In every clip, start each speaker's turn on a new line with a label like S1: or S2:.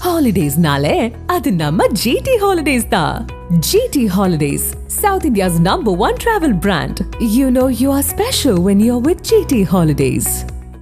S1: ஹாலிடேஸ்னாலே அது நம்ம ஜிடி ஹாலிடேஸ் தான் GT holidays south India's number one travel brand you know you are special when you are with GT holidays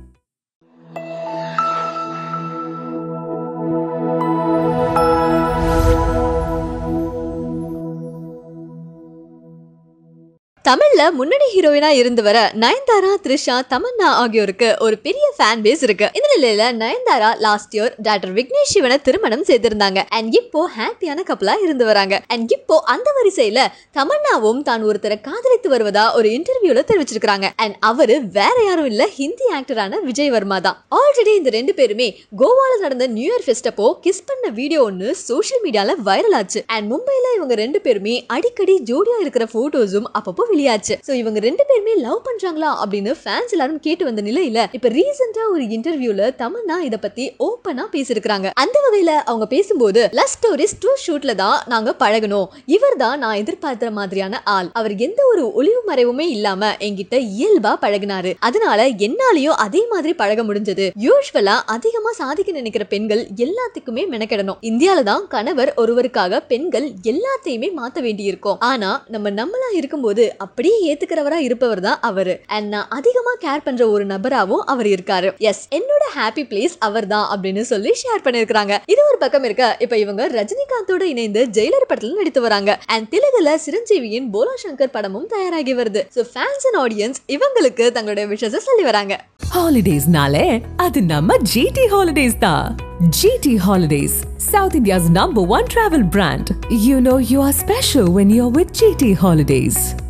S2: தமிழ்ல முன்னணி ஹீரோயினா இருந்து வர நயன்தாரா த்ரிஷா தமன்னா ஆகியோருக்கு ஒரு பெரிய ஃபேன் பேஸ் இருக்கு இந்த நிலையில Nayanthara last year doctor Vignesh சிவனை திருமணம் செய்திருந்தாங்க அண்ட் இப்போ ஹாப்பியான கப்பலா இருந்து வராங்க அண்ட் இப்போ அந்த வரிசையில தமன்னாவும் தான் ஒருத்தரை காதலித்து வருவதா ஒரு இன்டர்வியூல தெரிவிச்சிருக்காங்க அண்ட் அவரு வேற யாரும் இல்ல ஹிந்தி ஆக்டரான விஜய் வர்மா தான் ஆல்ரெடி இந்த ரெண்டு பேருமே கோவால நடந்த நியூ இயர் ஃபெஸ்டப்போ கிஸ் பண்ண வீடியோ ஒன்னு சோஷியல் மீடியால வைரல் ஆச்சு அண்ட் மும்பைல இவங்க ரெண்டு பேருமே அடிக்கடி ஜோடியா இருக்கிற போட்டோஸும் அப்பப்போ வெளியாச்சு சோ இவங்க ரெண்டு பேருமே லவ் பண்றாங்களா அப்படின்னு ஃபேன்ஸ் எல்லாரும் கேட்டு வந்த நிலையில இப்ப ரீசெண்டா ஒரு இன்டர்வியூல தமன்னா இத பத்தி ஓப்பனா பேசியிருக்காங்க அந்த வகையில அவங்க பேசும்போது லவ் ஸ்டோரிஸ் டூ ஷூட்ல தான் நாங்க பழகணும் இவர் தான் நான் எதிர்பார்த்த மாதிரியான ஆள் அவர் எந்த ஒரு ஒளிவு மறைவுமே இல்லாம என்கிட்ட இயல்பா பழகினாரு அதனால என்னாலயும் அதே மாதிரி பழக முடிஞ்சது யூஸ்வலா அதிகமா சாதிக்க நினைக்கிற பெண்கள் எல்லாத்துக்குமே மெனக்கெடணும் இந்தியால தான் கணவர் ஒருவருக்காக பெண்கள் எல்லாத்தையுமே மாத்த வேண்டியிருக்கும் ஆனா நம்ம நம்மளா இருக்கும்போது அப்படியே ஏத்துக்கிறவரா இருப்பவர் தான் அவரு அண்ட் நான் அதிகமா கேர் பண்ற ஒரு நபராவும் அவர் இருக்காரு எஸ் என்னோட ஹாப்பி பிளேஸ் அவர் தான் அப்படின்னு சொல்லி ஷேர் பண்ணிருக்காங்க இது ஒரு பக்கம் இருக்க இப்ப இவங்க ரஜினிகாந்தோட இணைந்து ஜெயிலர் படத்துல நடித்து வராங்க அண்ட் தெலுங்குல சிரஞ்சீவியின் போலா சங்கர் படமும் தயாராகி வருது ஸோ ஃபேன்ஸ் அண்ட் ஆடியன்ஸ் இவங்களுக்கு தங்களுடைய விஷயத்தை சொல்லி வராங்க
S1: ஹாலிடேஸ்னாலே அது நம்ம ஜிடி ஹாலிடேஸ் தான் GT holidays south India's number one travel brand you know you are special when you are with GT holidays